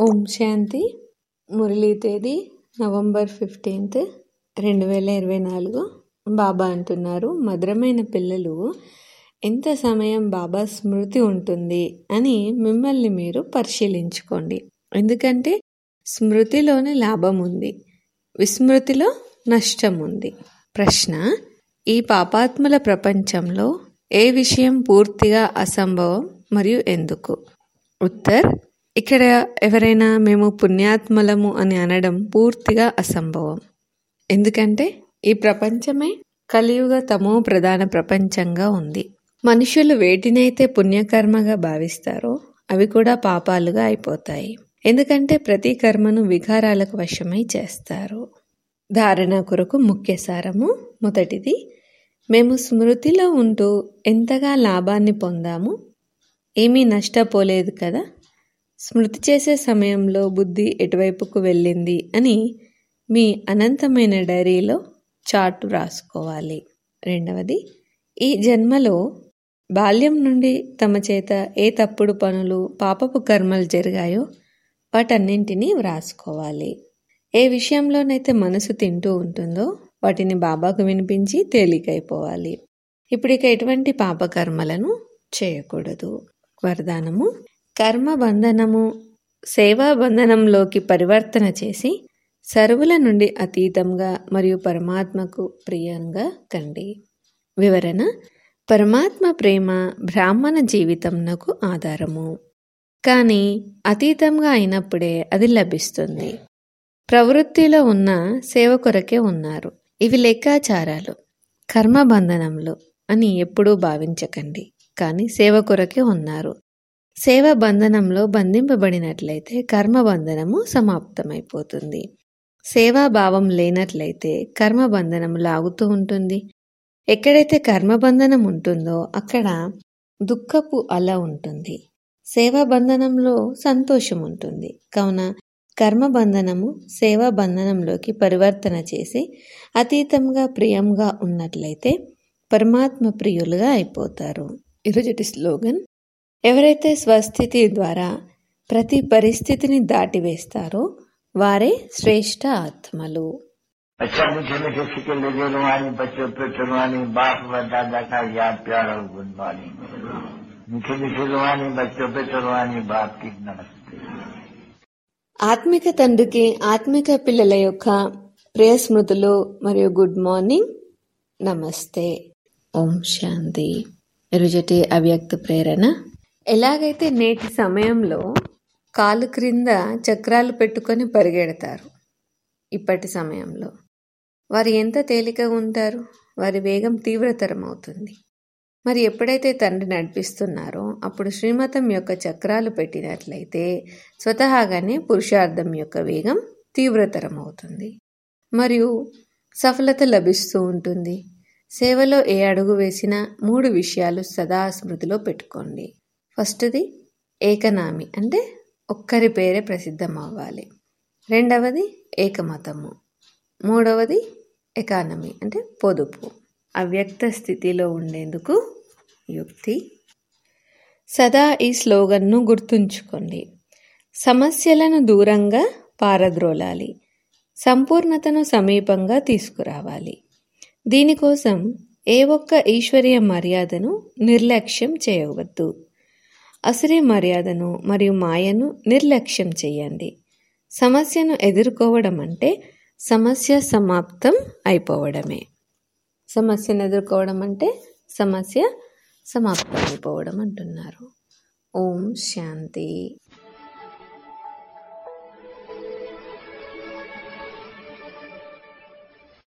ఓం శాంతి మురళీ తేదీ November fifteenth రెండు వేల ఇరవై నాలుగు బాబా అంటున్నారు మధురమైన పిల్లలు ఎంత సమయం బాబా స్మృతి ఉంటుంది అని మిమ్మల్ని మీరు పరిశీలించుకోండి ఎందుకంటే స్మృతిలోనే లాభం ఉంది విస్మృతిలో నష్టం ఉంది ప్రశ్న ఈ పాపాత్ముల ప్రపంచంలో ఏ విషయం పూర్తిగా అసంభవం మరియు ఎందుకు ఉత్తర్ ఇక్కడ ఎవరైనా మేము పుణ్యాత్మలము అని అనడం పూర్తిగా అసంభవం ఎందుకంటే ఈ ప్రపంచమే కలియుగ తమో ప్రధాన ప్రపంచంగా ఉంది మనుషులు వేటినైతే పుణ్యకర్మగా భావిస్తారో అవి కూడా పాపాలుగా అయిపోతాయి ఎందుకంటే ప్రతి కర్మను వికారాలకు వశమై చేస్తారు ధారణ కొరకు ముఖ్య సారము మొదటిది మేము స్మృతిలో ఉంటూ ఎంతగా లాభాన్ని పొందాము ఏమీ నష్టపోలేదు కదా స్మృతి చేసే సమయంలో బుద్ధి ఎటువైపుకు వెళ్ళింది అని మీ అనంతమైన డైరీలో చార్టు రాసుకోవాలి రెండవది ఈ జన్మలో బాల్యం నుండి తమ చేత ఏ తప్పుడు పనులు పాపపు కర్మలు జరిగాయో వాటన్నింటినీ వ్రాసుకోవాలి ఏ విషయంలోనైతే మనసు తింటూ ఉంటుందో వాటిని బాబాకు వినిపించి తేలికైపోవాలి ఇప్పుడు ఇక ఎటువంటి పాపకర్మలను చేయకూడదు వరదానము కర్మ బంధనము సేవా బంధనంలోకి పరివర్తన చేసి సరువుల నుండి అతీతంగా మరియు పరమాత్మకు ప్రియంగా కండి వివరణ పరమాత్మ ప్రేమ బ్రాహ్మణ జీవితంనకు ఆధారము కానీ అతీతంగా అయినప్పుడే అది లభిస్తుంది ప్రవృత్తిలో ఉన్న సేవ కొరకే ఉన్నారు ఇవి లెక్కాచారాలు కర్మబంధనంలో అని ఎప్పుడూ భావించకండి కానీ సేవ కొరకే ఉన్నారు సేవ బంధనంలో బంధింపబడినట్లయితే కర్మబంధనము సమాప్తమైపోతుంది సేవాభావం లేనట్లయితే కర్మబంధనం లాగుతూ ఉంటుంది ఎక్కడైతే కర్మబంధనం ఉంటుందో అక్కడ దుఃఖపు అల ఉంటుంది సేవా బంధనంలో సంతోషం ఉంటుంది కావున కర్మబంధనము సేవా బంధనంలోకి పరివర్తన చేసి అతీతంగా ప్రియంగా ఉన్నట్లయితే పరమాత్మ ప్రియులుగా అయిపోతారు ఈరోజుటి స్లోగన్ ఎవరైతే స్వస్థితి ద్వారా ప్రతి పరిస్థితిని దాటివేస్తారో వారే శ్రేష్ఠ ఆత్మలు अच्छा मीठे मीठे सिक्के लगे रुहानी बच्चों पे चुनवानी बाप व दादा का याद प्यार और गुणवानी मीठे मीठे रुहानी बच्चों पे चुनवानी बाप की नमस्ते ఆత్మిక తండ్రికి ఆత్మిక పిల్లల యొక్క ప్రియ స్మృతులు మరియు గుడ్ మార్నింగ్ నమస్తే ఓం శాంతి ఈరోజటి అవ్యక్త ప్రేరణ ఎలాగైతే నేటి సమయంలో కాలు క్రింద చక్రాలు పెట్టుకొని పరిగెడతారు ఇప్పటి సమయంలో వారు ఎంత తేలికగా ఉంటారు వారి వేగం తీవ్రతరం అవుతుంది మరి ఎప్పుడైతే తండ్రి నడిపిస్తున్నారో అప్పుడు శ్రీమతం యొక్క చక్రాలు పెట్టినట్లయితే స్వతహాగానే పురుషార్థం యొక్క వేగం తీవ్రతరం అవుతుంది మరియు సఫలత లభిస్తూ ఉంటుంది సేవలో ఏ అడుగు వేసినా మూడు విషయాలు సదా స్మృతిలో పెట్టుకోండి ఫస్ట్ది ఏకనామి అంటే ఒక్కరి పేరే ప్రసిద్ధం అవ్వాలి రెండవది ఏకమతము మూడవది ఎకానమీ అంటే పొదుపు అవ్యక్త స్థితిలో ఉండేందుకు యుక్తి సదా ఈ స్లోగన్ను గుర్తుంచుకోండి సమస్యలను దూరంగా పారద్రోలాలి సంపూర్ణతను సమీపంగా తీసుకురావాలి దీనికోసం ఏ ఒక్క ఈశ్వరీయ మర్యాదను నిర్లక్ష్యం చేయవద్దు అసురీ మర్యాదను మరియు మాయను నిర్లక్ష్యం చేయండి సమస్యను ఎదుర్కోవడం అంటే సమస్య సమాప్తం అయిపోవడమే సమస్యను ఎదుర్కోవడం అంటే సమస్య సమాప్తం అయిపోవడం అంటున్నారు ఓం శాంతి